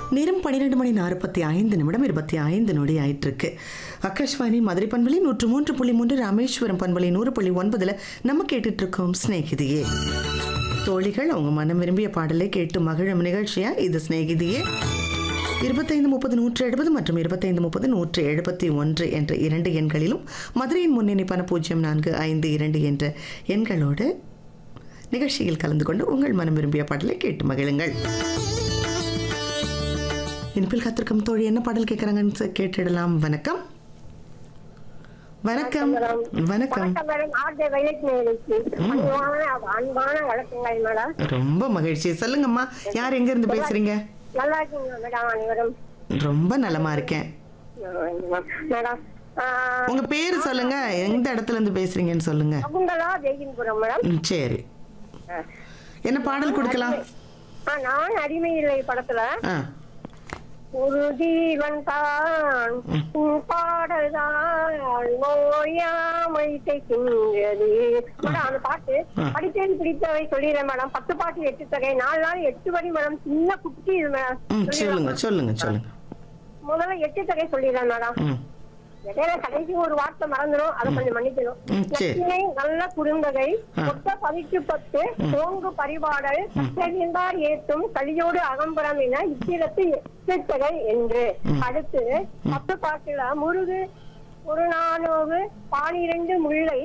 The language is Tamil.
நேரம் பன்னிரெண்டு மணி நாற்பத்தி ஐந்து நிமிடம் இருபத்தி ஐந்து நொடி ஆயிட்டிருக்கு ஆகாஷ்வாணி மதுரை பண்பலை நூற்று மூன்று புள்ளி மூன்று ராமேஸ்வரம் பண்பலை நூறு புள்ளி ஒன்பதுல நம்ம கேட்டுட்டு இருக்கோம் சிநேகிதியே தோழிகள் அவங்க மனம் விரும்பிய பாடலை கேட்டு மகிழும் நிகழ்ச்சியா இது சிநேகிதியே இருபத்தைந்து முப்பது நூற்று எழுபது மற்றும் இருபத்தைந்து முப்பது நூற்று எழுபத்தி ஒன்று என்ற இரண்டு எண்களிலும் மதுரையின் முன்னிணைப்பான பூஜ்ஜியம் நான்கு ஐந்து இரண்டு என்ற எண்களோடு நிகழ்ச்சியில் கலந்து கொண்டு உங்கள் மனம் விரும்பிய பாடலை கேட்டு மகிழுங்கள் இனிப்பில் கத்திருக்கும் தோழி என்ன பாடல் கேட்குறாங்கன்னு சொ- கேட்டிடலாம் வணக்கம் வணக்கம் வணக்கம் வணக்கம் மேடம் ஆர்ஜே வைலட்சுமி அன்பான அன்பான வணக்கங்கள் மேடம் ரொம்ப மகிழ்ச்சி சொல்லுங்கம்மா யார் எங்க இருந்து பேசுறீங்க நல்லா இருக்கீங்களா மேடம் அனைவரும் ரொம்ப நலமா இருக்கேன் மேடம் உங்க பேரு சொல்லுங்க எந்த இடத்துல இருந்து பேசுறீங்கன்னு சொல்லுங்க சகுந்தலா ஜெயின்புரம் மேடம் ம், சரி என்ன பாடல் கொடுக்கலாம் ஆ, நான் அடிமை இல்லை படத்துல ஆ ஒரு ஜீவன் தான் உன் பாடல் தான் நோயாமை தைக்கின்றது மேடம் அந்த பாட்டு படித்தேன் பிடித்தவை சொல்லிடுறேன் மேடம் பத்து பாட்டு எட்டு தொகை நாலு நாள் எட்டு வரி மேடம் சின்ன குட்டி இது மேடம் ம் சொல்லுங்க சொல்லுங்க சொல்லுங்க முதல்ல எட்டு தொகை சொல்லிடுறேன் மேடம் ம் இடையில கடைசி ஒரு வார்த்தை மறந்துடும் அதை கொஞ்சம் மன்னிக்கணும் ம், சரி. நச்சினை நல்ல குறுந்தகை ஆ. மொத்த பதிக்கு பத்து ஓங்கு பரிபாடல் தெரிந்தார் ஏத்தும் கலியோடு அகம்பரம் என இத்திரத்து எத்தகை என்று அடுத்து பத்து பாட்டுல முருகு ஒரு நானோவு பானிரண்டு முல்லை